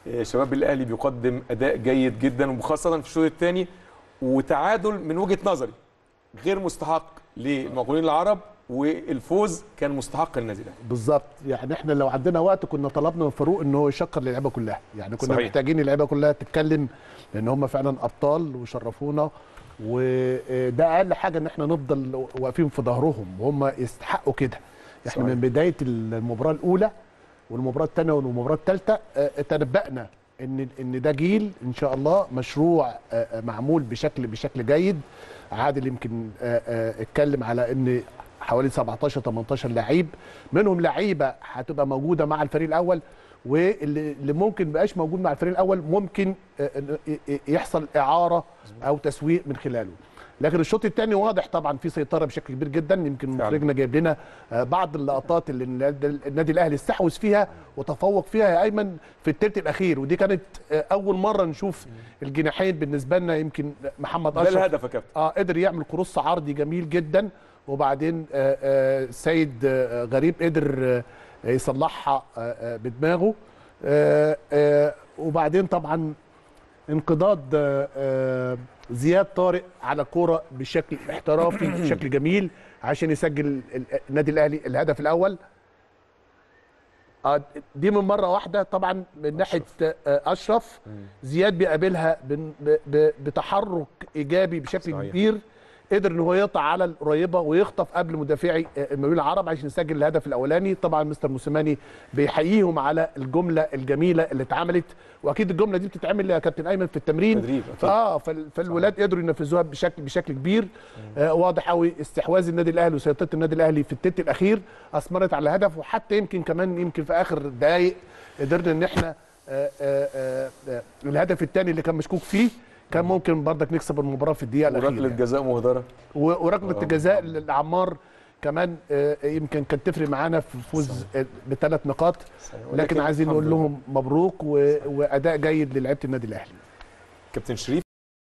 آه، شباب الاهلي بيقدم اداء جيد جدا وخاصه في الشوط الثاني وتعادل من وجهه نظري غير مستحق للمقاولين العرب والفوز كان مستحق للنادي الاهلي بالظبط يعني احنا لو عندنا وقت كنا طلبنا من فاروق ان هو يشكر اللعيبه كلها يعني كنا صحيح. محتاجين اللعيبه كلها تتكلم لان هم فعلا ابطال وشرفونا وده اقل حاجه ان احنا نفضل واقفين في ظهرهم وهم يستحقوا كده احنا صحيح. من بدايه المباراه الاولى والمباراه الثانيه والمباراه الثالثه تنبأنا ان ان ده جيل ان شاء الله مشروع آه، آه، معمول بشكل بشكل جيد عادل يمكن آه، آه، اتكلم على ان حوالي 17 18 لعيب منهم لعيبه هتبقى موجوده مع الفريق الاول واللي اللي ممكن مبقاش موجود مع الفريق الاول ممكن آه، آه، آه، يحصل اعاره او تسويق من خلاله لكن الشوط الثاني واضح طبعا في سيطره بشكل كبير جدا يمكن فعلا. مخرجنا جايب لنا آه، بعض اللقطات اللي النادي النادي الاهلي استحوذ فيها وتفوق فيها يا ايمن في الثلث الاخير ودي كانت آه، اول مره نشوف الجناحين بالنسبه لنا يمكن محمد ده اشرف الهدف يا كابتن اه قدر يعمل كروس عرضي جميل جدا وبعدين آه آه سيد آه غريب قدر آه يصلحها آه آه بدماغه آه آه وبعدين طبعا انقضاض آه آه زياد طارق على كرة بشكل احترافي بشكل جميل عشان يسجل ال- النادي الاهلي الهدف الاول آه، دي من مره واحده طبعا من ناحيه آه، اشرف زياد بيقابلها بن- ب- ب- بتحرك ايجابي بشكل صحيح. كبير قدر ان هو يقطع على القريبه ويخطف قبل مدافعي آه، المقاولين العرب عشان يسجل الهدف الاولاني طبعا مستر موسيماني بيحييهم على الجمله الجميله اللي اتعملت واكيد الجمله دي بتتعمل يا كابتن ايمن في التمرين تدريب، أكيد. اه فال- فالولاد قدروا ينفذوها بشكل بشكل كبير آه واضح قوي استحواذ النادي الاهلي وسيطره النادي الاهلي في التلت الاخير اثمرت على الهدف وحتى يمكن كمان يمكن في اخر دقائق قدرنا ان احنا آه آه آه آه الهدف الثاني اللي كان مشكوك فيه كان ممكن برضك نكسب المباراه في الدقيقه الاخيره وركله جزاء مهدره و- وركله الجزاء لعمار كمان آه، يمكن كانت تفرق معانا في فوز آه، بثلاث نقاط لكن ولكن عايزين الحمد نقول لهم مبروك و- واداء جيد للعيبه النادي الاهلي كابتن شريف